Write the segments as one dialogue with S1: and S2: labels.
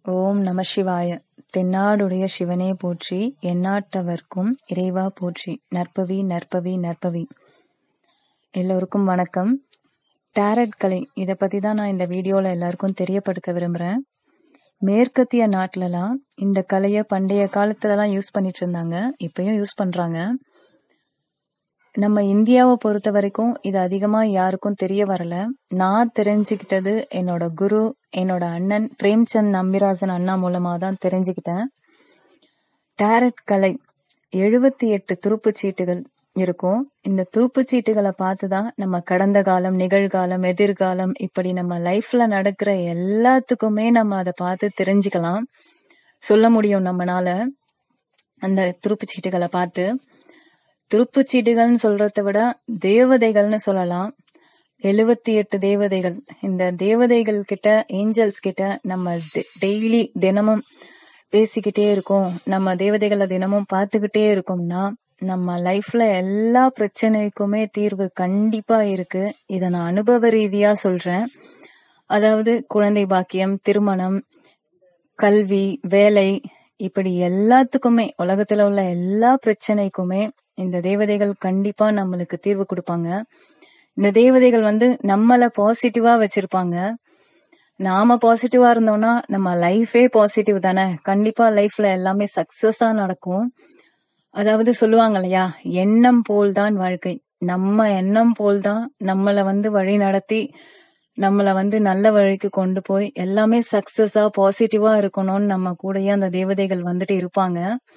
S1: ஓம் நம சிவாய தென்னாடுடைய சிவனே போற்றி எந்நாட்டவர்க்கும் இறைவா போற்றி நற்பவி நற்பவி நற்பவி எல்லோருக்கும் வணக்கம் டேரட் கலை இதை பத்தி தான் நான் இந்த வீடியோல எல்லாருக்கும் தெரியப்படுத்த விரும்புறேன் மேற்கத்திய நாட்டிலலாம் இந்த கலையை பண்டைய காலத்துலலாம் யூஸ் பண்ணிட்டு இருந்தாங்க இப்பயும் யூஸ் பண்றாங்க நம்ம இந்தியாவை பொறுத்த வரைக்கும் இது அதிகமா யாருக்கும் தெரிய வரல நான் தெரிஞ்சுக்கிட்டது என்னோட குரு என்னோட அண்ணன் பிரேம்சந்த் நம்பிராசன் அண்ணா மூலமா தான் தெரிஞ்சுக்கிட்டேன் டேரட் கலை எழுபத்தி எட்டு துருப்புச் சீட்டுகள் இருக்கும் இந்த துருப்புச் சீட்டுகளை பார்த்து தான் நம்ம கடந்த காலம் நிகழ்காலம் எதிர்காலம் இப்படி நம்ம லைஃப்ல நடக்கிற எல்லாத்துக்குமே நம்ம அதை பார்த்து தெரிஞ்சுக்கலாம் சொல்ல முடியும் நம்மனால அந்த துருப்புச் சீட்டுகளை பார்த்து துருப்புச் சீட்டுகள்னு சொல்றதை விட தேவதைகள்னு சொல்லலாம் எழுபத்தி எட்டு தேவதைகள் இந்த தேவதைகள் கிட்ட ஏஞ்சல்ஸ் கிட்ட நம்ம டெய்லி தினமும் பேசிக்கிட்டே இருக்கோம் நம்ம தேவதைகளை தினமும் பார்த்துக்கிட்டே இருக்கோம்னா நம்ம லைஃப்ல எல்லா பிரச்சனைக்குமே தீர்வு கண்டிப்பா இருக்கு இத நான் அனுபவ ரீதியா சொல்றேன் அதாவது குழந்தை பாக்கியம் திருமணம் கல்வி வேலை இப்படி எல்லாத்துக்குமே உலகத்துல உள்ள எல்லா பிரச்சனைக்குமே இந்த தேவதைகள் கண்டிப்பா நம்மளுக்கு தீர்வு கொடுப்பாங்க இந்த தேவதைகள் வந்து நம்மள பாசிட்டிவா வச்சிருப்பாங்க நாம பாசிட்டிவா இருந்தோம்னா நம்ம லைஃபே பாசிட்டிவ் தானே கண்டிப்பா லைஃப்ல எல்லாமே சக்சஸா நடக்கும் அதாவது சொல்லுவாங்க இல்லையா எண்ணம் போல்தான் வாழ்க்கை நம்ம எண்ணம் போல்தான் நம்மள வந்து வழி நடத்தி நம்மள வந்து நல்ல வழிக்கு கொண்டு போய் எல்லாமே சக்சஸா பாசிட்டிவா இருக்கணும்னு நம்ம கூடயே அந்த தேவதைகள் வந்துட்டு இருப்பாங்க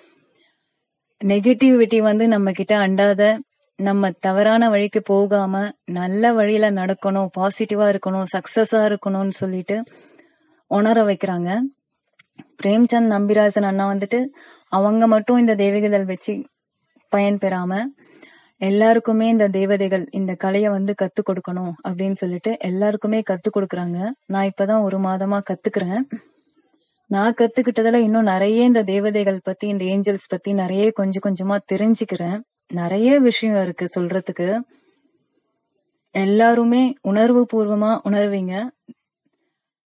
S1: நெகட்டிவிட்டி வந்து நம்ம கிட்ட அண்டாத நம்ம தவறான வழிக்கு போகாம நல்ல வழியில நடக்கணும் பாசிட்டிவா இருக்கணும் சக்சஸா இருக்கணும்னு சொல்லிட்டு உணர வைக்கிறாங்க பிரேம்சந்த் நம்பிராசன் அண்ணா வந்துட்டு அவங்க மட்டும் இந்த தேவதைகள் வச்சு பயன் பெறாம எல்லாருக்குமே இந்த தேவதைகள் இந்த கலையை வந்து கத்து கொடுக்கணும் அப்படின்னு சொல்லிட்டு எல்லாருக்குமே கத்து கொடுக்கறாங்க நான் இப்பதான் ஒரு மாதமா கத்துக்கிறேன் நான் கத்துக்கிட்டதுல இன்னும் நிறைய இந்த தேவதைகள் பத்தி இந்த ஏஞ்சல்ஸ் பத்தி நிறைய கொஞ்சம் கொஞ்சமா தெரிஞ்சுக்கிறேன் நிறைய விஷயம் இருக்கு சொல்றதுக்கு எல்லாருமே உணர்வு பூர்வமா உணர்வீங்க